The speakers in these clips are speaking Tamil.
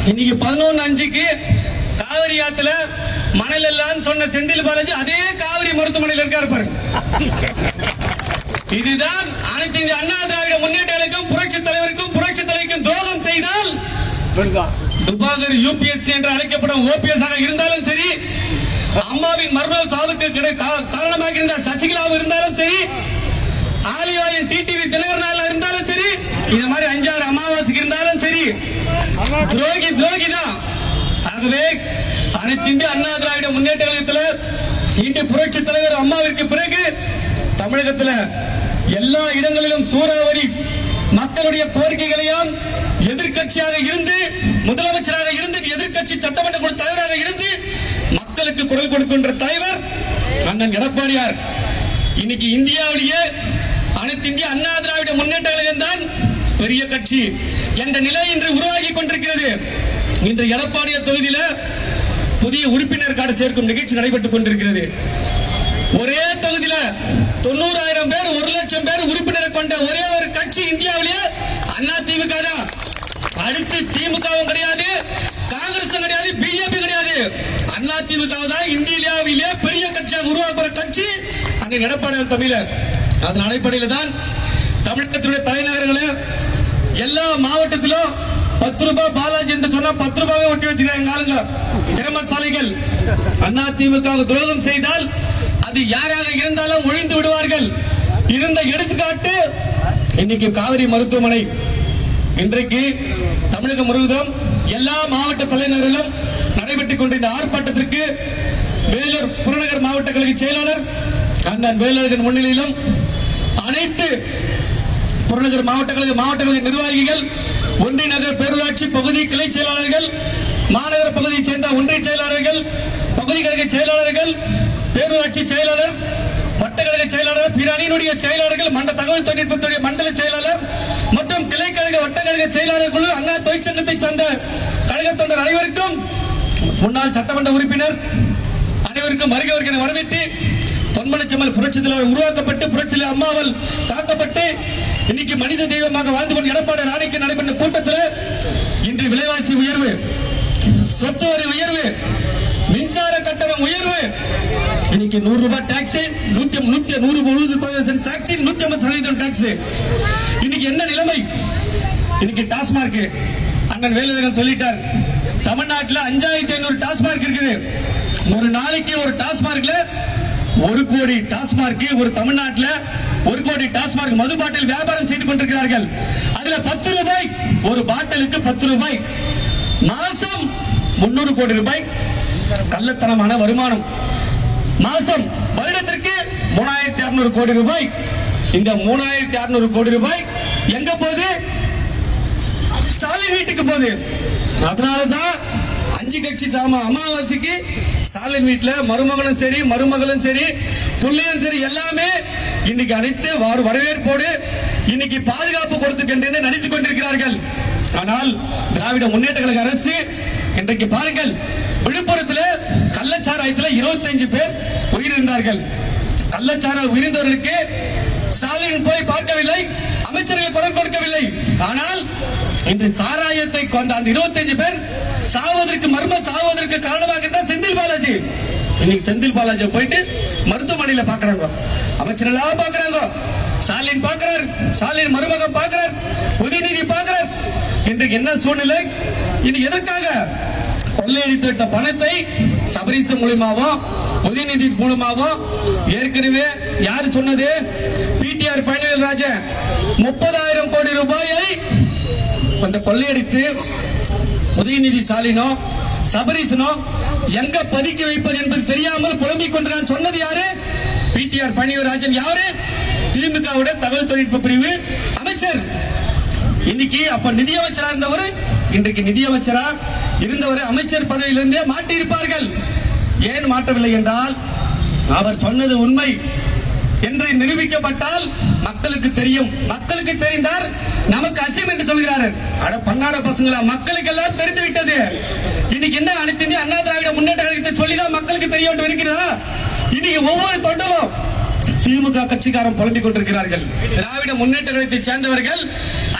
இன்னைக்கு பதினொன்னு அஞ்சுக்கு காவிரி ஆத்துல மணல் எல்லாம் சொன்ன செந்தில் பாலாஜி அதே காவிரி மருத்துவமனையில் இருக்காரு பாருங்க இதுதான் அனைத்து இந்திய அண்ணா திராவிட முன்னேற்ற கழகம் புரட்சி தலைவருக்கும் புரட்சி தலைவருக்கும் துரோகம் செய்தால் துபாகர் யூபிஎஸ்சி என்று அழைக்கப்படும் ஓபிஎஸ் ஆக இருந்தாலும் சரி அம்மாவின் மர்ம சாவுக்கு கிடை- கா- காரணமாக இருந்த சசிகலாவும் இருந்தாலும் சரி ஆலியாவின் டிடிவி தினகரனால இருந்தாலும் சரி இந்த மாதிரி அஞ்சாறு அமாவாசைக்கு இருந்தாலும் சரி துரோகி துரோகி தான் ஆகவே அனைத்து இந்திய அண்ணா திராவிட முன்னேற்ற கழகத்தில் இன்று புரட்சி தலைவர் அம்மாவிற்கு பிறகு தமிழகத்தில் எல்லா இடங்களிலும் சூறாவளி மக்களுடைய கோரிக்கைகளையும் எதிர்க்கட்சியாக இருந்து முதலமைச்சராக இருந்து எதிர்க்கட்சி சட்டமன்ற குழு தலைவராக இருந்து மக்களுக்கு குரல் கொடுக்கின்ற தலைவர் அண்ணன் எடப்பாடியார் இன்னைக்கு இந்தியாவிலேயே அனைத்து இந்திய அண்ணா திராவிட முன்னேற்ற கழகம் தான் பெரிய கட்சி என்ற நிலை இன்று உருவாகி கொண்டிருக்கிறது இன்று எடப்பாடியார் தொகுதியில புதிய உறுப்பினர் கார்டு சேர்க்கும் நிகழ்ச்சி நடைபெற்றுக் கொண்டிருக்கிறது ஒரே தொகுதியில தொண்ணூறாயிரம் பேர் ஒரு லட்சம் பேர் உறுப்பினரை கொண்ட ஒரே ஒரு கட்சி இந்தியாவிலேயே அண்ணா திமுக தான் அடுத்து திமுகவும் கிடையாது காங்கிரசும் கிடையாது பிஜேபி கிடையாது அண்ணா திமுக தான் இந்தியாவிலே பெரிய கட்சியாக உருவாக்குற கட்சி அண்ணன் எடப்பாடி தமிழர் அதன் அடிப்படையில் தான் தமிழகத்தினுடைய தலைநகரங்களில் எல்லா மாவட்டத்திலும் பத்து ரூபாய் பாலாஜி என்று சொன்னா பத்து ரூபாயை ஒட்டி வச்சிருக்காங்க ஆளுங்க திறமசாலிகள் அண்ணா திமுக துரோகம் செய்தால் அது யாராக இருந்தாலும் ஒழிந்து விடுவார்கள் இருந்த எடுத்துக்காட்டு இன்னைக்கு காவிரி மருத்துவமனை இன்றைக்கு தமிழகம் முழுவதும் எல்லா மாவட்ட தலைநகரிலும் நடைபெற்றுக் கொண்ட இந்த ஆர்ப்பாட்டத்திற்கு வேலூர் புறநகர் மாவட்ட கழக செயலாளர் அண்ணன் வேலழகன் முன்னிலையிலும் அனைத்து புறநகர் மாவட்ட கழக மாவட்ட கழக நிர்வாகிகள் ஒன்றிய நகர் பேரூராட்சி பகுதி கிளை செயலாளர்கள் மாநகர பகுதியைச் சேர்ந்த ஒன்றிய செயலாளர்கள் பகுதி கழக செயலாளர்கள் பேரூராட்சி செயலாளர் வட்டக்கழக செயலாளர் பிற அணியினுடைய செயலாளர்கள் மண்ட தகவல் தொழில்நுட்பத்துடைய மண்டல செயலாளர் மற்றும் கிளை கழக வட்டக்கழக செயலாளர் குழு அண்ணா தொழிற்சங்கத்தை சார்ந்த கழக தொண்டர் அனைவருக்கும் முன்னாள் சட்டமன்ற உறுப்பினர் அனைவருக்கும் வருகிறவர்களை வரவேற்று பொன்மனச்செம்மல் புரட்சி தலைவர் உருவாக்கப்பட்டு புரட்சி தலைவர் அம்மாவால் காக்கப்பட்டு இன்னைக்கு மனித தெய்வமாக வாழ்ந்து கொண்டு எடப்பாடி நாளைக்கு நடைபெற்ற கூட்டத்தில் இன்று விலைவாசி உயர்வு சொத்து வரி உயர்வு மின்சார கட்டணம் உயர்வு இன்னைக்கு நூறு ரூபாய் டாக்ஸ் நூத்தி நூத்தி நூறு நூறு பர்சன்ட் டாக்ஸ் நூத்தி ஐம்பது சதவீதம் டாக்ஸ் இன்னைக்கு என்ன நிலைமை இன்னைக்கு டாஸ்மார்க் அண்ணன் வேலுதகன் சொல்லிட்டார் தமிழ்நாட்டுல அஞ்சாயிரத்தி ஐநூறு டாஸ்மார்க் இருக்குது ஒரு நாளைக்கு ஒரு டாஸ்மார்க்ல ஒரு கோடி டாஸ்மார்க் ஒரு தமிழ்நாட்டுல ஒரு கோடி டாஸ்மார்க் மது பாட்டில் வியாபாரம் செய்து கொண்டிருக்கிறார்கள் அதுல பத்து ரூபாய் ஒரு பாட்டிலுக்கு பத்து ரூபாய் மாசம் முன்னூறு கோடி ரூபாய் கள்ளத்தனமான வருமானம் மாசம் வருடத்திற்கு மூணாயிரத்தி அறுநூறு கோடி ரூபாய் இந்த மூணாயிரத்தி அறுநூறு கோடி ரூபாய் எங்க போகுது ஸ்டாலின் வீட்டுக்கு போகுது அதனாலதான் அஞ்சு கட்சி தாம அமாவாசைக்கு ஸ்டாலின் வீட்டுல மருமகனும் சரி மருமகளும் சரி புள்ளையும் சரி எல்லாமே இன்னைக்கு அனைத்து வார- வரவேற்போடு இன்னைக்கு பாதுகாப்பு கொடுத்துக்கின்றன நடித்துக் கொண்டிருக்கிறார்கள் ஆனால் திராவிட முன்னேற்ற கழக அரசு இன்றைக்கு பாருங்கள் விழுப்புரத்தில் கள்ளச்சாராயத்துல 25 பேர் உயிரிழந்தார்கள் கள்ளச்சாராய உயிரிழந்தவர்களுக்கு ஸ்டாலின் போய் பார்க்கவில்லை அமைச்சர்கள் குரல் கொடுக்கவில்லை ஆனால் இன்று சாராயத்தை கொண்ட அந்த 25 பேர் சாவதற்கு மர்ம சாவதற்கு காரணமாக இருந்தால் செந்தில் பாலாஜி இன்னைக்கு செந்தில் பாலாஜி போயிட்டு மருத்துவமனையில பாக்குறாங்க அமைச்சர் எல்லாம் பாக்குறாங்க ஸ்டாலின் பாக்குறார் ஸ்டாலின் மருமகன் பாக்குறார் உதயநிதி பாக்குறார் இன்றைக்கு என்ன சூழ்நிலை இன்னைக்கு எதற்காக கொள்ளையடித்து விட்ட பணத்தை சபரிசு மூலியமாவோ உதயநிதி மூலமாவோ ஏற்கனவே யாரு சொன்னது பிடிஆர் பழனிவேல் ராஜன் முப்பதாயிரம் கோடி ரூபாயை அந்த கொள்ளையடித்து உதயநிதி ஸ்டாலினோ சபரீசனோ எங்க பதுக்கி வைப்பது என்பது தெரியாமல் புலம்பிக் கொண்டு நான் சொன்னது யாரு பிடிஆர் பழனிவராஜன் யாரு திமுகவுட தகவல் தொழில்நுட்ப பிரிவு அமைச்சர் இன்னைக்கு அப்ப நிதியமைச்சரா இருந்தவர் இன்றைக்கு நிதியமைச்சரா இருந்தவர் அமைச்சர் பதவியிலிருந்தே மாட்டி இருப்பார்கள் ஏன் மாற்றவில்லை என்றால் அவர் சொன்னது உண்மை என்று நிரூபிக்கப்பட்டால் மக்களுக்கு தெரியும் மக்களுக்கு தெரிந்தார் நமக்கு அசிம் என்று சொல்கிறார்கள் அட பன்னாட பசங்களா மக்களுக்கு எல்லாம் தெரிந்து விட்டது இன்னைக்கு என்ன அனைத்து இந்திய அண்ணா திராவிட முன்னேற்ற கழகத்தை சொல்லிதான் மக்களுக்கு தெரிய வேண்டும் இருக்கிறதா இன்னைக்கு ஒவ்வொரு தொண்டரும் திமுக கட்சிக்காரன் புலம்பிக் கொண்டிருக்கிறார்கள் திராவிட முன்னேற்ற கழகத்தை சேர்ந்தவர்கள்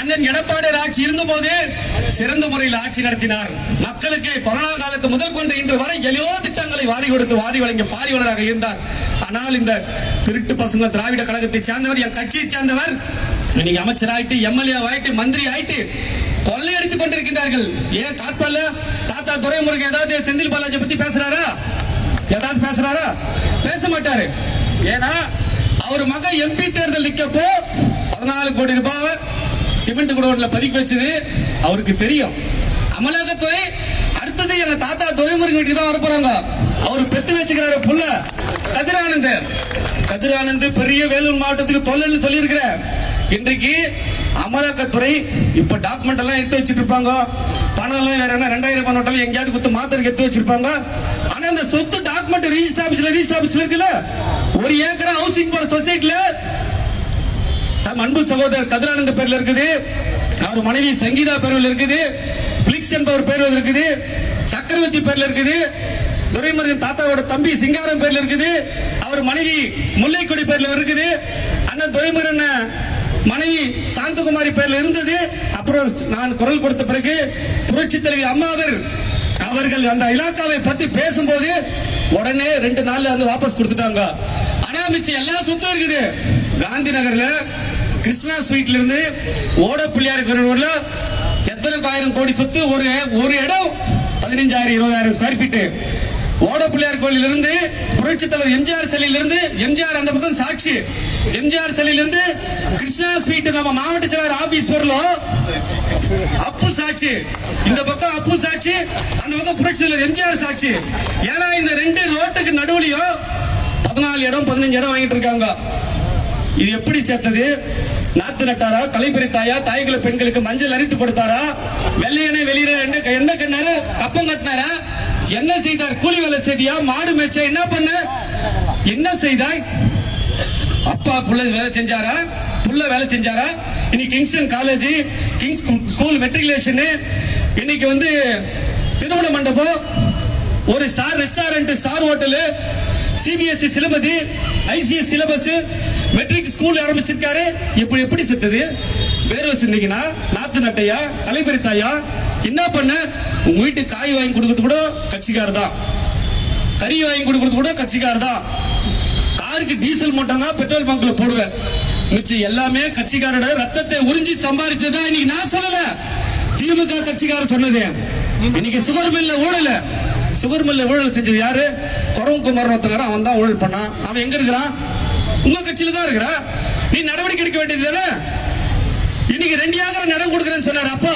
அண்ணன் எடப்பாடியார் ஆட்சி இருந்தபோது சிறந்த முறையில் ஆட்சி நடத்தினார் மக்களுக்கு கொரோனா காலத்து முதல் கொண்டு இன்று வரை எளியோ திட்டங்களை வாரி கொடுத்து வாரி வழங்கிய பாரிவலராக இருந்தார் ஆனால் இந்த திருட்டு பசங்க திராவிட கழகத்தை சேர்ந்தவர் என் கட்சியை சேர்ந்தவர் இன்னைக்கு அமைச்சர் ஆயிட்டு எம்எல்ஏ ஆயிட்டு மந்திரி ஆயிட்டு கொள்ளையடித்துக் கொண்டிருக்கின்றார்கள் ஏன் காப்பால தாத்தா துரைமுருகன் ஏதாவது செந்தில் பாலாஜி பத்தி பேசுறாரா ஏதாவது பேசுறாரா பேச மாட்டாரு ஏன்னா அவர் மகன் எம்பி தேர்தல் நிக்கப்போ பதினாலு கோடி ரூபாய் சிமெண்ட் குடோன்ல பதுக்கி வச்சது அவருக்கு தெரியும் அமலாக்கத்துறை அடுத்தது எங்க தாத்தா துரைமுருகன் வீட்டுக்கு தான் வரப்போறாங்க அவர் பெத்து வச்சுக்கிறாரு புள்ள கதிரானந்த் கதிரானந்த் பெரிய வேலூர் மாவட்டத்துக்கு தொல்லன்னு சொல்லியிருக்கிறார் இன்றைக்கு அமலாக்கத்துறை இப்ப டாக்குமெண்ட் எல்லாம் எடுத்து வச்சிட்டு இருப்பாங்க பணம் எல்லாம் வேற என்ன ரெண்டாயிரம் ரூபாய் நோட்டெல்லாம் எங்கேயாவது குத்து மாத்திரைக்கு எடுத்து வச்சிருப்பாங்க ஆனா அந்த சொத்து டாக்குமெண்ட் ரிஜிஸ்டர் ஆபீஸ்ல ரிஜிஸ்டர் ஆபீஸ்ல இருக்குல்ல ஒரு ஏக்கர் ஹவுசிங் போர்டு சொசைட்டில தம் அன்பு சகோதரர் கதிரானந்த பேர்ல இருக்குது அவர் மனைவி சங்கீதா பேர்ல இருக்குது பிளிக்ஸ் என்பவர் பேர்ல இருக்குது சக்கரவர்த்தி பேர்ல இருக்குது துரைமுருகன் தாத்தாவோட தம்பி சிங்காரம் பேர்ல இருக்குது அவர் மனைவி முல்லைக்கொடி பேர்ல இருக்குது அண்ணன் துரைமுருகன் மனைவி சாந்தகுமாரி பேர்ல இருந்தது அப்புறம் நான் குரல் கொடுத்த பிறகு புரட்சி தலைவி அம்மாவர் அவர்கள் அந்த இலாக்காவை பத்தி பேசும்போது உடனே ரெண்டு நாள்ல வந்து வாபஸ் கொடுத்துட்டாங்க ஆனா மிச்சம் எல்லா சொத்தும் இருக்குது காந்தி நகர்ல கிருஷ்ணா ஸ்வீட்ல இருந்து ஓட பிள்ளையார் ஊர்ல எத்தனை ஆயிரம் கோடி சொத்து ஒரு ஒரு இடம் பதினஞ்சாயிரம் இருபதாயிரம் ஸ்கொயர் ஃபீட் ஓட பிள்ளையார் கோயிலில் இருந்து புரட்சி தலைவர் எம்ஜிஆர் சிலையில இருந்து எம்ஜிஆர் அந்த பக்கம் சாட்சி எம்ஜிஆர் சிலையில இருந்து கிருஷ்ணா ஸ்வீட் நம்ம மாவட்ட செயலர் ஆபீஸ் வரலாம் அப்பு சாட்சி இந்த பக்கம் அப்பு சாட்சி அந்த பக்கம் புரட்சி தலைவர் எம்ஜிஆர் சாட்சி ஏன்னா இந்த ரெண்டு ரோட்டுக்கு நடுவுலயும் பதினாலு இடம் பதினஞ்சு இடம் வாங்கிட்டு இருக்காங்க இது எப்படி சேர்த்தது நாத்து நட்டாரா கலைப்பறித்தாயா தாய்கள பெண்களுக்கு மஞ்சள் அரித்து கொடுத்தாரா வெள்ளையனே வெளியில என்ன என்ன கண்ணாரு கப்பம் கட்டினாரா என்ன செய்தார் கூலி வேலை செய்தியா மாடு மேய்ச்ச என்ன பண்ண என்ன செய்தாய் அப்பா புள்ள வேலை செஞ்சாரா புள்ள வேலை செஞ்சாரா இன்னைக்கு Kingston college Kings school matriculation இன்னைக்கு வந்து திருமண மண்டபம் ஒரு star restaurant star hotel CBSE சிலபதி ஐசிஎஸ் சிலபஸ் மெட்ரிக் ஸ்கூல் ஆரம்பிச்சிருக்காரு இப்படி எப்படி செத்தது வேறு வச்சிருந்தீங்கன்னா நாத்து நட்டையா கலைபெரித்தாயா என்ன பண்ண உங்க வீட்டுக்கு காய் வாங்கி கொடுக்கறது கூட கட்சிக்காரர் தான் கறி வாங்கி கொடுக்கறது கூட கட்சிக்காரர் தான் காருக்கு டீசல் மட்டும் தான் பெட்ரோல் பங்க்ல போடுவேன் மிச்சம் எல்லாமே கட்சிக்காரோட ரத்தத்தை உறிஞ்சி சம்பாதிச்சதா இன்னைக்கு நான் சொல்லல திமுக கட்சிக்காரர் சொன்னது இன்னைக்கு சுகர் மில்ல ஊழல சுகர் மில்ல ஊழல் செஞ்சது யாரு குறவும் குமார் ஒருத்தங்கிறான் அவன் தான் ஊழல் பண்ணான் அவன் எங்க இருக்கிறான் உங்க கட்சியில தான் இருக்கிறான் நீ நடவடிக்கை எடுக்க வேண்டியது தானே இன்னைக்கு ரெண்டு ஏக்கர் நிலம் கொடுக்குறேன்னு சொன்னாரு அப்பா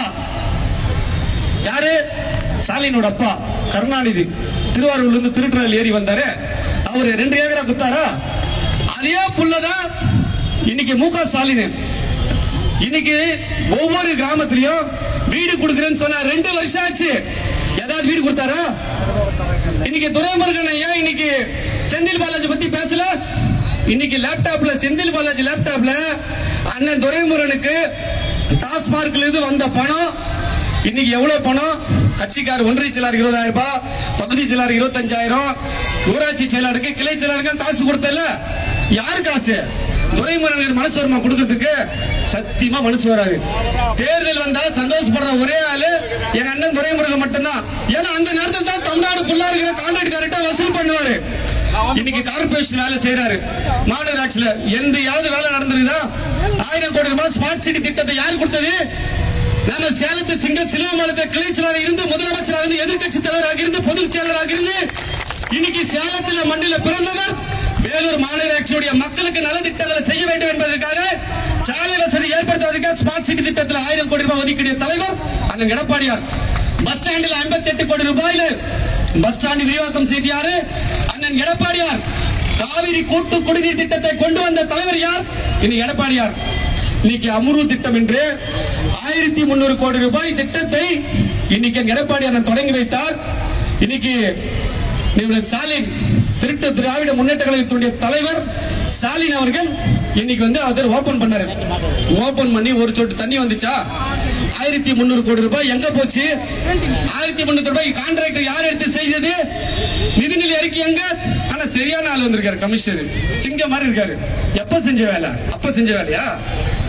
யாரு ஸ்டாலினோட அப்பா கருணாநிதி திருவாரூர்ல இருந்து திருட்டுறையில் ஏறி வந்தாரு அவரு ரெண்டு ஏக்கரா குத்தாரா அதே புள்ளதான் இன்னைக்கு மு க ஸ்டாலின் இன்னைக்கு ஒவ்வொரு கிராமத்திலையும் வீடு கொடுக்குறேன்னு சொன்னா ரெண்டு வருஷம் ஆச்சு ஏதாவது வீடு கொடுத்தாரா இன்னைக்கு துரைமுருகன் ஏன் இன்னைக்கு செந்தில் பாலாஜி பத்தி பேசல இன்னைக்கு லேப்டாப்ல செந்தில் பாலாஜி லேப்டாப்ல அண்ணன் துரைமுருகனுக்கு டாஸ்மார்க்ல இருந்து வந்த பணம் இன்னைக்கு எவ்வளவு பணம் கட்சிக்கார் ஒன்றிய செயலாளர் இருபதாயிரம் ரூபாய் பகுதி செயலாளர் இருபத்தஞ்சாயிரம் ஊராட்சி செயலாளருக்கு கிளை செயலாளருக்கு காசு கொடுத்தல யார் காசு துரைமுருகன் மனசு வருமா கொடுக்கறதுக்கு சத்தியமா மனசு வராது தேர்தல் வந்தா சந்தோஷப்படுற ஒரே ஆளு எங்க அண்ணன் துரைமுருகன் மட்டும்தான் ஏன்னா அந்த நேரத்தில் தான் தமிழ்நாடு ஃபுல்லா இருக்கிற கான்ட்ராக்ட் கரெக்டா வசூல் பண்ணுவாரு இன்னைக்கு கார்பரேஷன் வேலை செய்யறாரு மாநகராட்சியில எந்தையாவது வேலை நடந்திருக்குதா ஆயிரம் கோடி ரூபாய் ஸ்மார்ட் சிட்டி திட்டத்தை யார் கொடுத்தது நம்ம சேலத்து சிங்க சிலுவமலத்தை கிளை செயலாளர் இருந்து முதலமைச்சராக இருந்து எதிர்க்கட்சி தலைவராக இருந்து பொதுச் செயலராக இருந்து இன்னைக்கு சேலத்துல மண்ணில பிறந்தவர் வேலூர் மாநகராட்சியுடைய மக்களுக்கு நல திட்டங்களை செய்ய வேண்டும் என்பதற்காக சாலை வசதி ஏற்படுத்துவதற்காக ஸ்மார்ட் சிட்டி திட்டத்தில் ஆயிரம் கோடி ரூபாய் ஒதுக்கீடு தலைவர் அண்ணன் எடப்பாடியார் பஸ் ஸ்டாண்டில் 58 கோடி ரூபாயில பஸ் ஸ்டாண்ட் விரிவாக்கம் செய்தாரு அண்ணன் எடப்பாடியார் காவிரி கூட்டு குடிநீர் திட்டத்தை கொண்டு வந்த தலைவர் யார் இன்னைக்கு எடப்பாடியார் இன்னைக்கு அமுர்வு திட்டம் என்று ஆயிரத்தி முன்னூறு கோடி ரூபாய் திட்டத்தை இன்னைக்கு எங்க எடப்பாடி அண்ணன் தொடங்கி வைத்தார் இன்னைக்கு இவர்கள் ஸ்டாலின் திருட்டு திராவிட முன்னேற்ற கழகத்துடைய தலைவர் ஸ்டாலின் அவர்கள் இன்னைக்கு வந்து அவர் ஓபன் பண்ணாரு ஓபன் பண்ணி ஒரு சொட்டு தண்ணி வந்துச்சா ஆயிரத்தி முன்னூறு கோடி ரூபாய் எங்க போச்சு ஆயிரத்தி முன்னூறு ரூபாய் கான்ட்ராக்டர் யார் எடுத்து செய்தது நிதிநிலை அறிக்கை எங்க ஆனா சரியான ஆள் வந்திருக்காரு கமிஷனர் சிங்க மாதிரி இருக்காரு எப்ப செஞ்ச வேலை அப்ப செஞ்ச வேலையா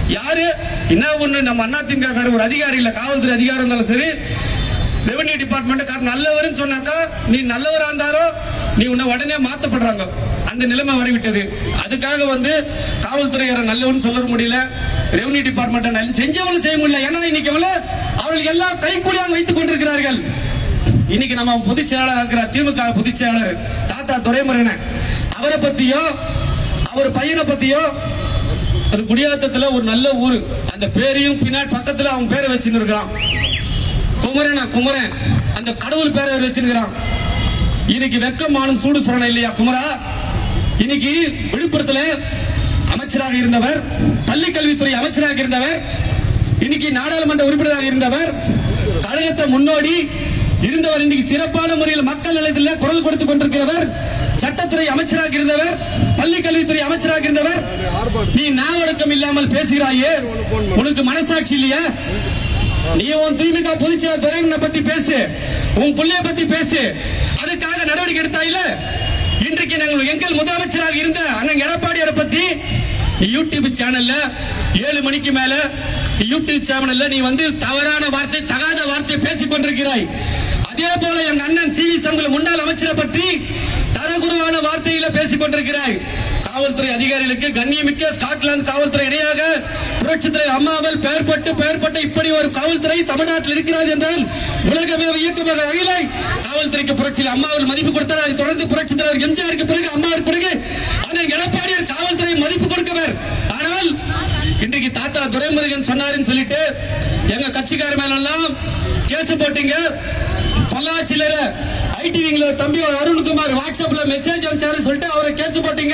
யாரு என்ன ஒண்ணு நம்ம அதிமுக காரர் ஒரு அதிகாரி இல்ல காவல்துறை அதிகாரி இருந்தாலும் சரி ரெவன்யூ டிபார்ட்மெண்ட் காரர் நல்லவர்னு சொன்னாக்கா நீ நல்லவரா இருந்தாரோ நீ உன்னை உடனே மாத்தப்படுறாங்க அந்த நிலைமை வரைவிட்டது அதுக்காக வந்து காவல்துறையார நல்லவன்னு சொல்ல முடியல ரெவன்யூ டிபார்ட்மெண்ட் செஞ்சவங்களும் செய்ய முடியல ஏன்னா இன்னைக்கு அவங்கள அவர்கள் எல்லாம் கைக்கூலியாக வைத்துக் கொண்டிருக்கிறார்கள் இன்னைக்கு நம்ம பொதுச் செயலாளர் இருக்கிறார் திமுக பொதுச் செயலாளர் தாத்தா துரைமுருகன் அவரை பத்தியோ அவர் பையனை பத்தியோ அது குடியாத்தத்துல ஒரு நல்ல ஊரு அந்த பேரையும் பின்னாடி பக்கத்துல அவன் பேரை வச்சுன்னு இருக்கிறான் குமரனா குமரன் அந்த கடவுள் பேரை அவர் வச்சிருக்கிறான் இன்னைக்கு வெக்கமானும் சூடு சுரணம் இல்லையா குமரா இன்னைக்கு விழுப்புரத்துல அமைச்சராக இருந்தவர் பள்ளி கல்வித்துறை அமைச்சராக இருந்தவர் இன்னைக்கு நாடாளுமன்ற உறுப்பினராக இருந்தவர் கழகத்தை முன்னோடி இருந்தவர் இன்னைக்கு சிறப்பான முறையில் மக்கள் நலத்தில் குரல் கொடுத்துக் கொண்டிருக்கிறவர் சட்டத்துறை அமைச்சராக இருந்தவர் பள்ளி கல்வித்துறை அமைச்சராக இருந்தவர் நீ நாவடக்கம் இல்லாமல் பேசுகிறாயே உனக்கு மனசாட்சி இல்லையா நீ உன் திமுக பொதுச்செயலாளர் துரைமுருகனை பத்தி பேசு உன் புள்ளைய பத்தி பேசு அதுக்காக நடவடிக்கை எடுத்தாயில இன்றைக்கு நாங்கள் எங்கள் முதலமைச்சராக இருந்த அண்ணன் எடப்பாடியாரை பத்தி நீ யூடியூப் சேனல்ல ஏழு மணிக்கு மேல நீ யூடியூப் சேனல்ல நீ வந்து தவறான வார்த்தை தகாத வார்த்தை பேசிக் கொண்டிருக்கிறாய் அதே போல எங்க அண்ணன் சி வி சண்முக முன்னாள் அமைச்சரை பற்றி தரகுருவான வார்த்தையில பேசிக் கொண்டிருக்கிறாய் காவல்துறை அதிகாரிகளுக்கு கண்ணியமிக்க ஸ்காட்லாந்து காவல்துறை இணையாக புரட்சித்துறை அம்மாவல் பெயர்பட்டு பெயர்பட்ட இப்படி ஒரு காவல்துறை தமிழ்நாட்டில் இருக்கிறது என்றால் உலகமே இயக்குமாக அகில காவல்துறைக்கு புரட்சியில் அம்மாவில் மதிப்பு கொடுத்தார் அதை தொடர்ந்து புரட்சி தலைவர் எம்ஜிஆருக்கு பிறகு அம்மாவிற்கு பிறகு ஆனால் எடப்பாடியார் காவல்துறை மதிப்பு கொடுக்கவர் ஆனால் இன்றைக்கு தாத்தா துரைமுருகன் சொன்னாருன்னு சொல்லிட்டு எங்க கட்சிக்கார மேல எல்லாம் கேஸ் போட்டீங்க பொள்ளாச்சியில ஐடி விங்ல ஒரு தம்பி ஒரு அருண்குமார் வாட்ஸ்அப்ல மெசேஜ் அனுப்பிச்சாரு சொல்லிட்டு அவரை கேஸ் போட்டீங்க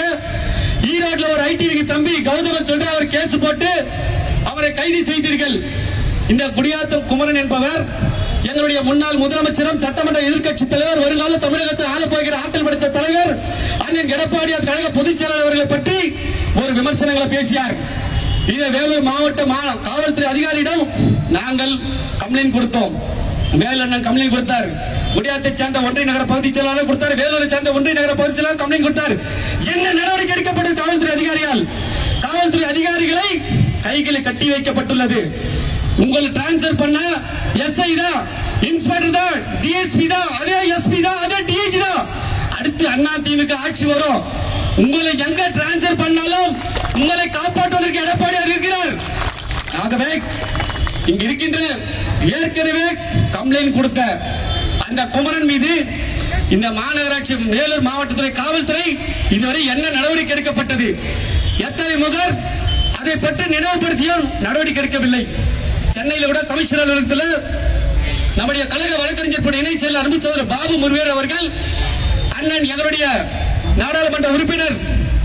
ஈரோட்ல ஒரு ஐடி விங் தம்பி கௌதமன் சொல்லிட்டு அவர் கேஸ் போட்டு அவரை கைது செய்தீர்கள் இந்த குடியாத்தம் குமரன் என்பவர் எங்களுடைய முன்னாள் முதலமைச்சரும் சட்டமன்ற எதிர்க்கட்சி தலைவர் வருங்கால தமிழகத்தை ஆளப் போகிற ஆற்றல் படுத்த தலைவர் அண்ணன் எடப்பாடியார் கழக பொதுச் செயலாளர் அவர்களை பற்றி ஒரு விமர்சனங்களை பேசியார் இதை வேலூர் மாவட்ட மா- காவல்துறை அதிகாரியிடம் நாங்கள் கம்ப்ளைண்ட் கொடுத்தோம் வேலண்ணன் கம்ப்ளைண்ட் கொடுத்தார் குடியாத்தை சேர்ந்த ஒன்றிய நகர பகுதி செயலாளர் கொடுத்தார் வேலூரை சேர்ந்த ஒன்றிய நகர பகுதி செயலாளர் கம்ப்ளைண்ட் கொடுத்தார் என்ன நடவடிக்கை எடுக்கப்பட்டது காவல்துறை அதிகாரியால் காவல்துறை அதிகாரிகளை கைகளை கட்டி வைக்கப்பட்டுள்ளது உங்களை டிரான்ஸ்பர் பண்ண எஸ்ஐ தான் இன்ஸ்பெக்டர் தான் டிஎஸ்பி தான் அதே எஸ்பி தான் அதே டிஐஜி தான் அடுத்து அண்ணா திமுக ஆட்சி வரும் உங்களை எங்க டிரான்ஸ்பர் பண்ணாலும் உங்களை காப்பாற்றுவதற்கு எடப்பாடியார் இருக்கிறார் ஆகவே இங்க இருக்கின்ற ஏற்கனவே கம்ப்ளைண்ட் கொடுத்த அந்த குமரன் மீது இந்த மாநகராட்சி வேலூர் மாவட்டத்துறை காவல்துறை இதுவரை என்ன நடவடிக்கை எடுக்கப்பட்டது எத்தனை முகர் அதை பற்றி நினைவுபடுத்தியும் நடவடிக்கை எடுக்கவில்லை சென்னையில் கூட கமிஷனர் அலுவலகத்தில் நம்முடைய கழக வழக்கறிஞர் படை இணைச் செயலர் அன்பு சகோதரர் பாபு முருகேர் அவர்கள் அண்ணன் எங்களுடைய நாடாளுமன்ற உறுப்பினர்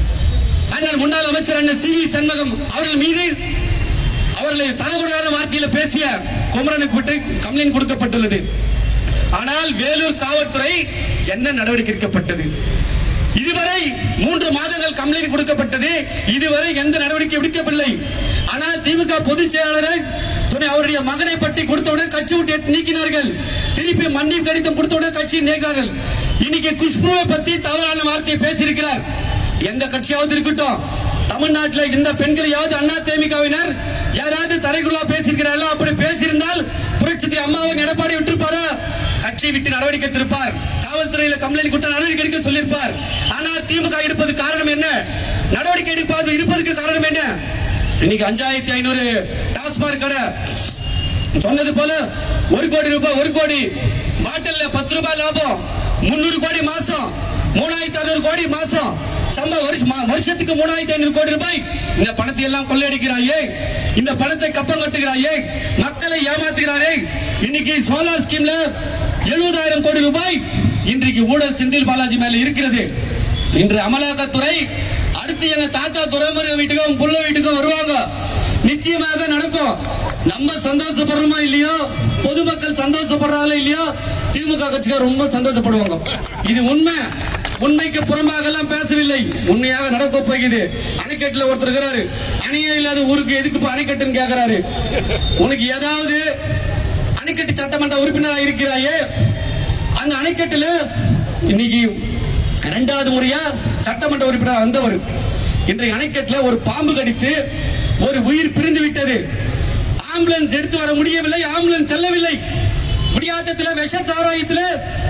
அண்ணன் முன்னாள் அமைச்சர் அண்ணன் சி வி சண்முகம் அவர்கள் மீது அவர்களை தலைமுறையான வார்த்தையில பேசிய குமரனுக்கு விட்டு கம்ப்ளைண்ட் கொடுக்கப்பட்டுள்ளது ஆனால் வேலூர் காவல்துறை என்ன நடவடிக்கை எடுக்கப்பட்டது இதுவரை மூன்று மாதங்கள் கம்ப்ளைண்ட் கொடுக்கப்பட்டது இதுவரை எந்த நடவடிக்கை எடுக்கவில்லை ஆனால் திமுக பொதுச் செயலாளரை துணை அவருடைய மகனை பற்றி கொடுத்தவுடன் கட்சி விட்டு எடுத்து நீக்கினார்கள் திருப்பி மன்னிப்பு கடிதம் கொடுத்தவுடன் கட்சி நீக்கினார்கள் இன்னைக்கு குஷ்புவை பத்தி தவறான வார்த்தையை பேசியிருக்கிறார் எந்த கட்சியாவது இருக்கட்டும் தமிழ்நாட்டில் இந்த பெண்களையாவது அண்ணா தேமிகாவினர் யாராவது தரைக்குழுவா பேசியிருக்கிறார்களோ அப்படி பேசியிருந்தால் புரட்சி அம்மாவை எடப்பாடி விட்டிருப்பாரா கட்சியை விட்டு நடவடிக்கை எடுத்திருப்பார் காவல்துறையில கம்ப்ளைண்ட் கொடுத்த நடவடிக்கை எடுக்க சொல்லியிருப்பார் ஆனா திமுக எடுப்பது காரணம் என்ன நடவடிக்கை எடுப்பது இருப்பதற்கு காரணம் என்ன இன்னைக்கு அஞ்சாயிரத்தி ஐநூறு டாஸ்மாக் கடை சொன்னது போல ஒரு கோடி ரூபாய் ஒரு கோடி பாட்டில்ல பத்து ரூபாய் லாபம் முன்னூறு கோடி மாசம் மூணாயிரத்தி அறுநூறு கோடி மாசம் சம்ப வருஷம் மா- வருஷத்துக்கு மூணாயிரத்தி ஐநூறு கோடி ரூபாய் இந்த பணத்தை எல்லாம் கொள்ளையடிக்கிறாயே இந்த பணத்தை கப்பம் கட்டுகிறாயே மக்களை ஏமாத்துகிறாரே இன்னைக்கு சோலார் ஸ்கீம்ல எழுபதாயிரம் கோடி ரூபாய் இன்றைக்கு ஊழல் செந்தில் பாலாஜி மேல இருக்கிறது இன்று அமலாக்கத்துறை அடுத்து எங்க தாத்தா துறைமுறை வீட்டுக்கும் அவங்க புள்ள வீட்டுக்கும் வருவாங்க நிச்சயமாக நடக்கும் நம்ம சந்தோஷப்படுறோமா இல்லையோ பொதுமக்கள் சந்தோஷப்படுறாங்களோ இல்லையோ திமுக கட்சிக்கார் ரொம்ப சந்தோஷப்படுவாங்க இது உண்மை உண்மைக்கு புறமாக எல்லாம் பேசவில்லை உண்மையாக நடக்க போகுது அணைக்கட்டுல ஒருத்தர் இருக்கிறாரு அணையே இல்லாத ஊருக்கு எதுக்கு இப்ப அணைக்கட்டுன்னு கேக்குறாரு உனக்கு ஏதாவது அணைக்கட்டு சட்டமன்ற உறுப்பினராக இருக்கிறாயே அந்த அணைக்கட்டுல இன்னைக்கு இரண்டாவது முறையா சட்டமன்ற உறுப்பினர் வந்தவர் இன்றைய அணைக்கட்டுல ஒரு பாம்பு கடித்து ஒரு உயிர் பிரிந்து விட்டது ஆம்புலன்ஸ் எடுத்து வர முடியவில்லை ஆம்புலன்ஸ் செல்லவில்லை குடியாத்தத்தில் விஷ சாராயத்தில்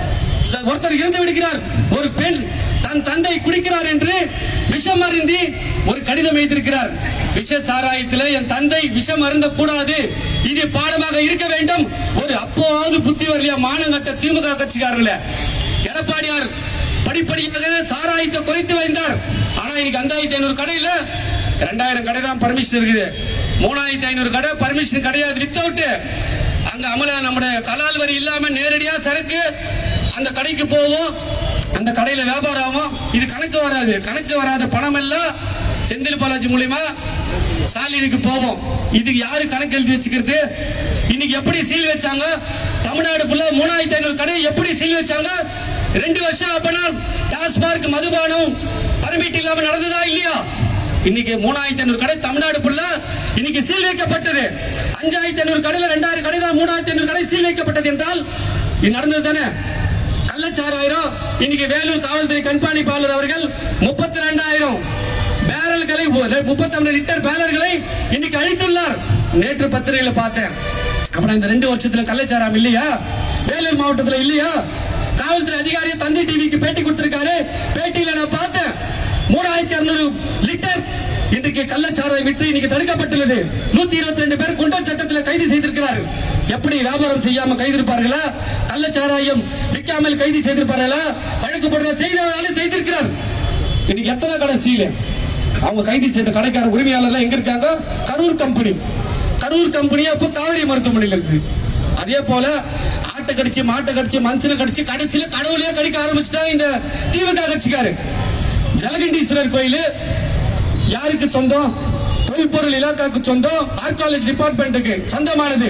ச- ஒருத்தர் இறந்து விடுகிறார் ஒரு பெண் தன் தந்தை குடிக்கிறார் என்று விஷம் அருந்தி ஒரு கடிதம் எழுதியிருக்கிறார் விஷ சாராயத்தில் என் தந்தை விஷம் அருந்த கூடாது இது பாடமாக இருக்க வேண்டும் ஒரு அப்போவாவது புத்தி வரலையா மானங்கட்ட திமுக கட்சிக்காரங்கள எடப்பாடியார் படிப்படியாக சாராயத்தை குறைத்து வைத்தார் ஆனா இன்னைக்கு அந்தாயிரத்தி ஐநூறு கடையில ரெண்டாயிரம் கடை தான் பர்மிஷன் இருக்குது மூணாயிரத்தி ஐநூறு கடை பர்மிஷன் கிடையாது வித்தவுட் அங்க அமல நம்முடைய கலால் வரி இல்லாம நேரடியா சரக்கு அந்த கடைக்கு போவோம் அந்த கடையில வியாபாரம் ஆகும் இது கணக்கு வராது கணக்கு வராத பணம் எல்லாம் செந்தில் பாலாஜி மூலியமா ஸ்டாலினுக்கு போவோம் இதுக்கு யாரு கணக்கு எழுதி வச்சுக்கிறது இன்னைக்கு எப்படி சீல் வச்சாங்க தமிழ்நாடு ஃபுல்லா மூணாயிரத்தி ஐநூறு கடை எப்படி சீல் வச்சாங்க ரெண்டு வருஷம் அப்பனா டாஸ்மார்க் மதுபானம் பர்மிட் இல்லாம நடந்ததா இல்லையா இன்னைக்கு மூணாயிரத்தி ஐநூறு கடை தமிழ்நாடு ஃபுல்லா இன்னைக்கு சீல் வைக்கப்பட்டது அஞ்சாயிரத்தி ஐநூறு கடையில ரெண்டாயிரம் கடை தான் மூணாயிரத்தி ஐநூறு கடை சீல் வைக்கப்பட்டது என்றால் இது நடந்தது தானே கள்ளச்சாராயிரம் இன்னைக்கு வேலூர் காவல்துறை கண்காணிப்பாளர் அவர்கள் முப்பத்தி ரெண்டாயிரம் பேரல்களை முப்பத்தி லிட்டர் பேனர்களை இன்னைக்கு அழித்துள்ளார் நேற்று பத்திரிகையில பார்த்தேன் அப்புறம் இந்த ரெண்டு வருஷத்துல கள்ளச்சாராயம் இல்லையா வேலூர் மாவட்டத்துல இல்லையா காவல்துறை அதிகாரி தந்தி டிவிக்கு பேட்டி கொடுத்திருக்காரு பேட்டியில நான் பார்த்தேன் மூணாயிரத்தி அறுநூறு லிட்டர் இன்றைக்கு கள்ளச்சாராயம் விற்று இன்னைக்கு தடுக்கப்பட்டுள்ளது நூத்தி இருபத்தி ரெண்டு பேர் குண்டர் சட்டத்தில் கைது செய்திருக்கிறார் எப்படி வியாபாரம் செய்யாம கைது இருப்பார்களா கள்ளச்சாராயம் விற்காமல் கைது செய்திருப்பார்களா வழக்கு போடுற செய்தவராலும் செய்திருக்கிறார் இன்னைக்கு எத்தனை கடை சீல அவங்க கைது செய்த கடைக்கார உரிமையாளர்லாம் எங்க இருக்காங்க கரூர் கம்பெனி கரூர் கம்பெனி அப்போ காவிரி மருத்துவமனையில் இருக்கு அதே போல ஆட்டை கடிச்சு மாட்டை கடிச்சு மனுஷனை கடிச்சு கடைசியில கடவுளையே கடிக்க ஆரம்பிச்சுட்டாங்க இந்த திமுக கட்சிக்காரு ஜலகண்டீஸ்வரர் கோயில் யாருக்கு சொந்தம் தொல்பொருள் இலாக்காவுக்கு சொந்தம் ஆர்காலஜி டிபார்ட்மெண்ட்டுக்கு சொந்தமானது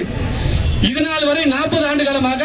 இது நாள் வரை நாற்பது ஆண்டு காலமாக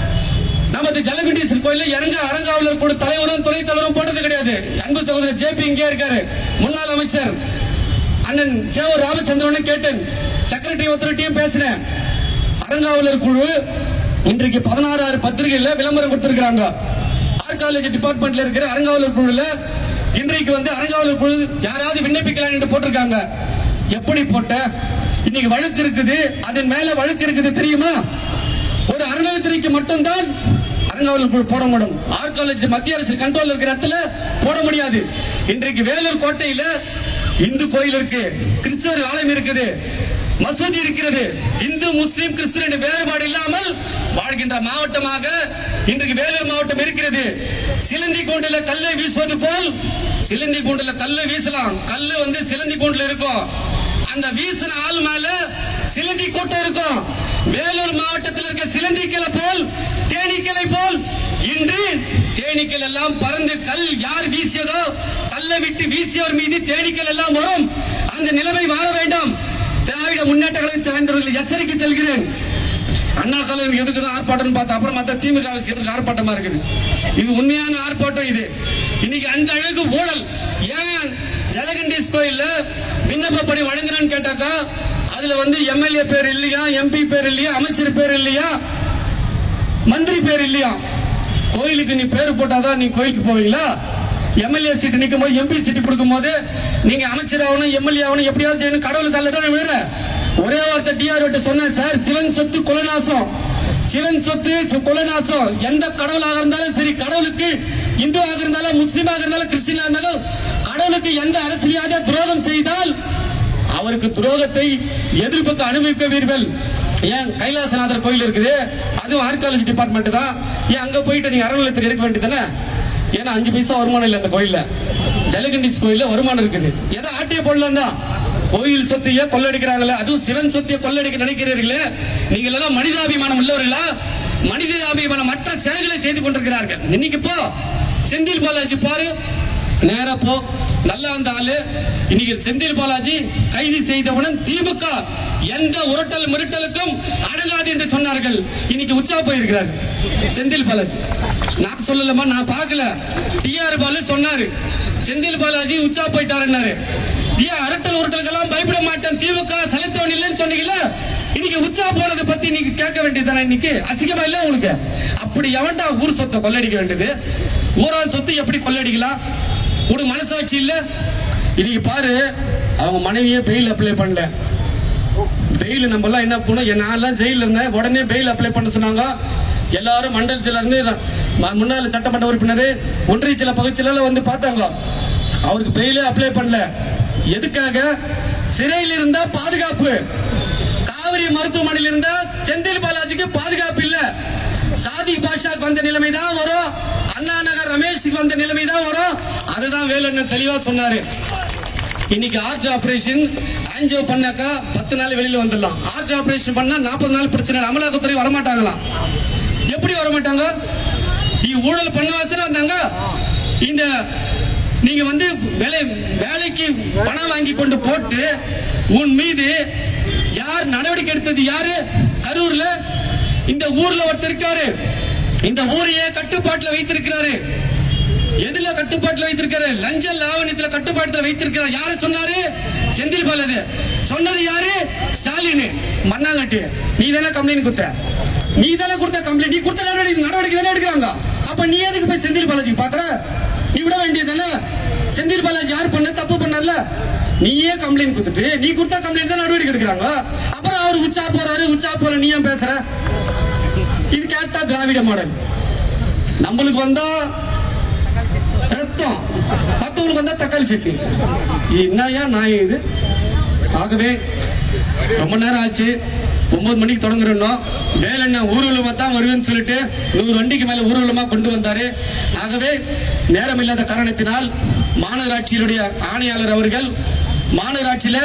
நமது ஜலகண்டீஸ்வரர் கோயிலில் இறங்க அரங்காவலர் கூட தலைவரும் துணைத் தலைவரும் போட்டது கிடையாது அன்பு சகோதரர் ஜேபி இங்கே இருக்காரு முன்னாள் அமைச்சர் அண்ணன் சேவூர் ராமச்சந்திரனும் கேட்டேன் செக்ரட்டரி ஒருத்தர்கிட்டயும் பேசினேன் அறங்காவலர் குழு இன்றைக்கு பதினாறு ஆறு பத்திரிகையில விளம்பரம் கொடுத்திருக்கிறாங்க ஆர்காலஜி டிபார்ட்மெண்ட்ல இருக்கிற அறங்காவலர் குழுல இன்றைக்கு வந்து அறங்காவலர் குழு யாராவது விண்ணப்பிக்கலாம் என்று போட்டிருக்காங்க எப்படி போட்ட இன்னைக்கு வழக்கு இருக்குது அதன் மேல வழக்கு இருக்குது தெரியுமா ஒரு அறநிலையத்துறைக்கு மட்டும்தான் அறங்காவலர் குழு போட முடியும் ஆர்காலஜி மத்திய அரசு கண்ட்ரோல் இருக்கிற இடத்துல போட முடியாது இன்றைக்கு வேலூர் கோட்டையில இந்து கோயில் இருக்கு கிறிஸ்தவர் ஆலயம் இருக்குது மசூதி இருக்கிறது இந்து முஸ்லிம் கிறிஸ்துவ என்ற வேறுபாடு இல்லாமல் வாழ்கின்ற மாவட்டமாக இன்றைக்கு வேலூர் மாவட்டம் இருக்கிறது சிலந்தி கூண்டில கல்லை வீசுவது போல் சிலந்தி கூண்டுல கல்லை வீசலாம் கல்லு வந்து சிலந்தி கூண்டுல இருக்கும் அந்த வீசின ஆள் மேல சிலந்தி கூட்டம் இருக்கும் வேலூர் மாவட்டத்தில் இருக்க சிலந்தி கிளை போல் தேனீக்கிளை போல் இன்று தேனீக்கள் எல்லாம் பறந்து கல் யார் வீசியதோ கல்லை விட்டு வீசியவர் மீது தேனீக்கள் எல்லாம் வரும் அந்த நிலைமை மாற வேண்டாம் திராவிட முன்னேற்ற கழக சார்ந்தவர்கள் எச்சரிக்கை செல்கிறேன் அண்ணா கலைஞர் எதுக்கு ஆர்ப்பாட்டம் பார்த்தா அப்புறம் மற்ற திமுக அரசு எதுக்கு ஆர்ப்பாட்டமா இருக்குது இது உண்மையான ஆர்ப்பாட்டம் இது இன்னைக்கு அந்த அளவுக்கு ஊழல் ஏன் ஜலகண்டீஸ் கோயில்ல விண்ணப்பப்படி வழங்குறான்னு கேட்டாக்கா அதுல வந்து எம்எல்ஏ பேர் இல்லையா எம்பி பேர் இல்லையா அமைச்சர் பேர் இல்லையா மந்திரி பேர் இல்லையா கோயிலுக்கு நீ பேர் போட்டாதான் நீ கோயிலுக்கு போவீங்களா எம்எல்ஏ சீட்டு நிற்கும் போது எம்பி சீட்டு கொடுக்கும் போது நீங்க அமைச்சர் ஆகணும் எம்எல்ஏ ஆகணும் எப்படியாவது செய்யணும் கடவுள் தள்ள தானே விழுற ஒரே வார்த்தை டிஆர் விட்டு சொன்னேன் சார் சிவன் சொத்து குலநாசம் சிவன் சொத்து சி- குலநாசம் எந்த கடவுளாக இருந்தாலும் சரி கடவுளுக்கு இந்துவாக இருந்தாலும் முஸ்லீமாக இருந்தாலும் கிறிஸ்டினா இருந்தாலும் கடவுளுக்கு எந்த அரசியலாக துரோகம் செய்தால் அவருக்கு துரோகத்தை எதிர்ப்புக்கு அனுபவிப்பவீர்கள் ஏன் கைலாசநாதர் கோயில் இருக்குது அதுவும் ஆர்காலஜி டிபார்ட்மெண்ட் தான் ஏன் அங்க போயிட்டு நீங்க அறநிலையத்தில் எடுக்க வேண்டியதானே ஏன்னா அஞ்சு பைசா வருமானம் இல்லை அந்த கோயில்ல ஜலகண்டிஸ் கோயில்ல வருமானம் இருக்குது எதை ஆட்டிய போடலாம் தான் கோயில் சொத்தையே கொள்ளடிக்கிறாங்களே அதுவும் சிவன் சொத்தையை கொள்ளடிக்க நினைக்கிறீர்களே நீங்கள் எல்லாம் மனிதாபிமானம் உள்ளவர்களா மனிதாபிமானம் மற்ற செயல்களை செய்து கொண்டிருக்கிறார்கள் இன்னைக்கு போ செந்தில் பாலாஜி பாரு நேரா போ நல்லா அந்த ஆளு இன்னைக்கு செந்தில் பாலாஜி கைது செய்தவுடன் திமுக எந்த உருட்டல் மிரட்டலுக்கும் அடங்காது என்று சொன்னார்கள் இன்னைக்கு உச்சா போயிருக்கிறார் செந்தில் பாலாஜி நான் சொல்லலமா நான் பார்க்கல டிஆர் பாலு சொன்னாரு செந்தில் பாலாஜி உச்சா போயிட்டாருன்னாரு ஏன் அரட்டல் உருட்டலுக்கெல்லாம் பயப்பட மாட்டேன் திமுக செலுத்தவன் இல்லைன்னு சொன்னீங்களா இன்னைக்கு உச்சா போனதை பத்தி நீங்க கேட்க வேண்டியதுதானே இன்னைக்கு அசிங்கமா இல்ல உங்களுக்கு அப்படி எவன்டா ஊர் சொத்தை கொள்ளடிக்க வேண்டியது ஊரான் சொத்து எப்படி கொள்ளடிக்கலாம் உனக்கு மனசாட்சி இல்ல இன்னைக்கு பாரு அவங்க மனைவியே பெயில் அப்ளை பண்ணல பெயில் நம்ம எல்லாம் என்ன பண்ணோம் நான் எல்லாம் ஜெயில இருந்தேன் உடனே பெயில் அப்ளை பண்ண சொன்னாங்க எல்லாரும் மண்டலத்துல இருந்து ம- முன்னாள் சட்டமன்ற உறுப்பினர் ஒன்றிய சில பகுதியில வந்து பார்த்தாங்க அவருக்கு பெயிலே அப்ளை பண்ணல எதுக்காக சிறையில் இருந்தா பாதுகாப்பு காவிரி மருத்துவமனையில் இருந்தா செந்தில் பாலாஜிக்கு பாதுகாப்பு இல்ல சாதி பாஷாக்கு வந்த நிலைமை தான் வரும் அண்ணா நகர் ரமேஷுக்கு வந்த நிலைமை தான் வரும் அதுதான் வேலுண்ணன் தெளிவா சொன்னாரு இன்னைக்கு ஆர்ட் ஆபரேஷன் ஆன்ஜியோ பண்ணாக்கா பத்து நாள் வெளியில வந்துடலாம் ஆர்ட் ஆபரேஷன் பண்ணா நாற்பது நாள் பிரச்சனை இல்லை. அமலாக்கத்துறை வரமாட்டாங்களாம் எப்படி வரமாட்டாங்க நீ ஊழல் பண்ண வச்சுனா வந்தாங்க இந்த நீங்க வந்து வேலை வேலைக்கு பணம் வாங்கி கொண்டு போட்டு உன் மீது யார் நடவடிக்கை எடுத்தது யாரு கரூர்ல இந்த ஊர்ல ஒருத்தர் இருக்காரு இந்த ஊரையே கட்டுப்பாட்டுல வைத்திருக்கிறாரு எதுல கட்டுப்பாட்டுல வைத்திருக்காரு லஞ்ச லாவணியத்துல கட்டுப்பாட்டுல வைத்திருக்கிறார் யாரு சொன்னாரு செந்தில் பாலாஜி சொன்னது யாரு ஸ்டாலின் மண்ணாங்கட்டி நீ தானே கம்ப்ளைண்ட் கொடுத்த நீ தானே கொடுத்த கம்ப்ளைண்ட் நீ கொடுத்த நடவடிக்கை நடவடிக்கை தானே எடுக்கிறாங்க அப்ப நீ எதுக்கு போய் செந்தில் பாலாஜி பாக்குற நீ விட வேண்டியது தானே செந்தில் பாலாஜி யார் பண்ண தப்பு பண்ணல நீயே கம்ப்ளைண்ட் கொடுத்துட்டு நீ கொடுத்த கம்ப்ளைண்ட் தான் நடவடிக்கை எடுக்கிறாங்க அப்புறம் அவர் உச்சா போறாரு உச்சா போற நீ ஏன் பேசுற இது கேட்டா திராவிட மாடல் நம்மளுக்கு வந்தா ரத்தம் மத்தவங்களுக்கு வந்தா தக்காளி சட்னி இது என்னயா நாயம் இது ஆகவே ரொம்ப நேரம் ஆச்சு ஒன்பது மணிக்கு தொடங்குறோம் வேலண்ணா ஊர்வலமா தான் வருவேன்னு சொல்லிட்டு நூறு வண்டிக்கு மேல ஊர்வலமா கொண்டு வந்தாரு ஆகவே நேரம் இல்லாத காரணத்தினால் மாநகராட்சியினுடைய ஆணையாளர் அவர்கள் மாநகராட்சியில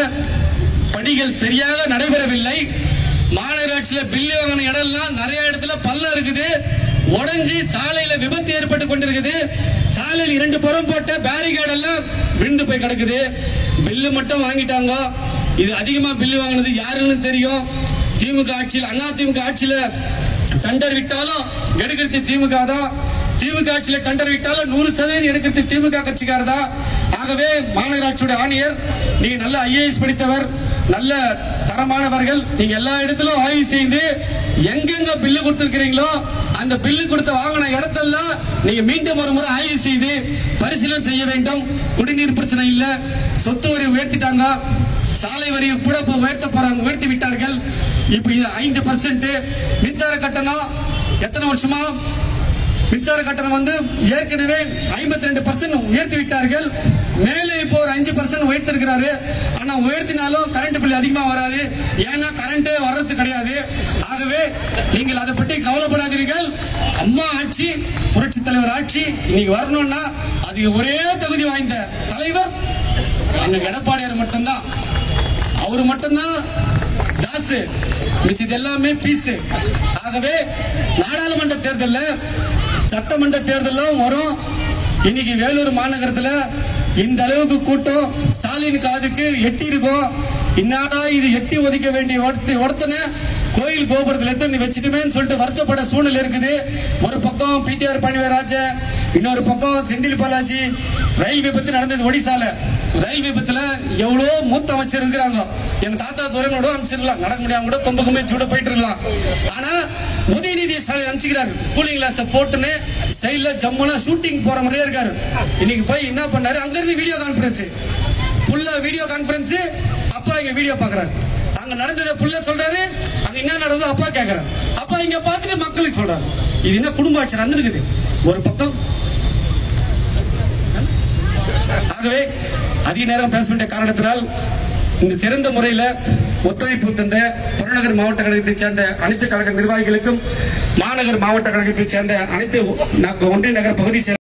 பணிகள் சரியாக நடைபெறவில்லை மாநகராட்சியில பில்லு வாங்கின இடம்லாம் நிறைய இடத்துல பள்ளம் இருக்குது உடைஞ்சு சாலையில விபத்து ஏற்பட்டு கொண்டிருக்குது சாலையில் இரண்டு புறம் போட்ட பேரிகார்டு எல்லாம் விழுந்து போய் கிடக்குது பில்லு மட்டும் வாங்கிட்டாங்க இது அதிகமா பில்லு வாங்கினது யாருன்னு தெரியும் திமுக ஆட்சியில் அண்ணா திமுக ஆட்சியில டண்டர் விட்டாலும் எடுக்கிறது திமுக தான் திமுக ஆட்சியில டண்டர் விட்டாலும் நூறு சதவீதம் எடுக்கிறது திமுக கட்சிக்காரர் தான் ஆகவே மாநகராட்சியோட ஆணையர் நீங்க நல்ல ஐஏஎஸ் படித்தவர் நல்ல தரமானவர்கள் நீங்க எல்லா இடத்திலும் ஆய்வு செய்து எங்கெங்க பில்லு கொடுத்திருக்கிறீங்களோ அந்த பில்லு கொடுத்த வாங்கின இடத்தெல்லாம் நீங்க மீண்டும் ஒரு முறை ஆய்வு செய்து பரிசீலனை செய்ய வேண்டும் குடிநீர் பிரச்சனை இல்ல சொத்து வரி உயர்த்திட்டாங்க சாலை வரி கூட இப்ப உயர்த்த போறாங்க உயர்த்தி விட்டார்கள் இப்ப இது ஐந்து பர்சன்ட் மின்சார கட்டணம் எத்தனை வருஷமா மின்சார கட்டணம் வந்து ஏற்கனவே ஐம்பத்தி ரெண்டு பர்சன்ட் உயர்த்தி விட்டார்கள் மேலே இப்போ ஒரு அஞ்சு பர்சன்ட் உயர்த்திருக்கிறாரு ஆனா உயர்த்தினாலும் கரண்ட் பில் அதிகமா வராது ஏன்னா கரண்டே வர்றது கிடையாது ஆகவே நீங்கள் அதை பற்றி கவலைப்படாதீர்கள் அம்மா ஆட்சி புரட்சி தலைவர் ஆட்சி இன்னைக்கு வரணும்னா அது ஒரே தகுதி வாய்ந்த தலைவர் அண்ணன் எடப்பாடியார் மட்டும்தான் அவர் மட்டும்தான் தாசு மிச்சது எல்லாமே பீஸ் ஆகவே நாடாளுமன்ற தேர்தலில் சட்டமன்ற தேர்தலும் வரும் இன்னைக்கு வேலூர் மாநகரத்துல இந்த அளவுக்கு கூட்டம் ஸ்டாலின் காதுக்கு எட்டி இருக்கும் இன்னாடா இது எட்டி ஒதுக்க வேண்டிய ஒருத்த ஒருத்தனை கோயில் கோபுரத்துல எடுத்து வச்சுட்டுமேன்னு சொல்லிட்டு வருத்தப்பட சூழ்நிலை இருக்குது ஒரு பக்கம் பிடிஆர் பணிவராஜன் இன்னொரு பக்கம் செந்தில் பாலாஜி ரயில் விபத்து நடந்தது ஒடிசால ரயில் விபத்துல எவ்வளோ மூத்த அமைச்சர் இருக்கிறாங்க எங்க தாத்தா துறையோட அமைச்சிருக்கலாம் நடக்க முடியாம கூட கொம்பு கொம்பே சூட போயிட்டு இருக்கலாம் ஆனா உதயநிதி ஸ்டாலின் அனுப்பிச்சுக்கிறாரு கூலிங் கிளாஸ் போட்டுன்னு ஸ்டைல்ல ஜம்முனா ஷூட்டிங் போற மாதிரியே இருக்காரு இன்னைக்கு போய் என்ன பண்ணாரு அங்க இருந்து வீடியோ கான்பரன்ஸ் புள்ள வீடியோ கான்பரன்ஸ் அப்பா இங்க வீடியோ பாக்குறாரு அங்க நடந்ததை புள்ள சொல்றாரு அங்க என்ன நடந்ததோ அப்பா கேக்குறாரு அப்பா இங்க பார்த்துட்டு மக்களுக்கு சொல்றாரு இது என்ன குடும்ப ஆட்சி நடந்திருக்குது ஒரு பக்கம் ஆகவே அதிக நேரம் பேச வேண்டிய காரணத்தினால் இந்த சிறந்த முறையில் ஒத்துழைப்பு தந்த புறநகர் மாவட்ட கழகத்தைச் சேர்ந்த அனைத்து கழக நிர்வாகிகளுக்கும் மாநகர் மாவட்ட கழகத்தைச் சேர்ந்த அனைத்து ஒன்றிய நகர் பகுதியை சேர்ந்த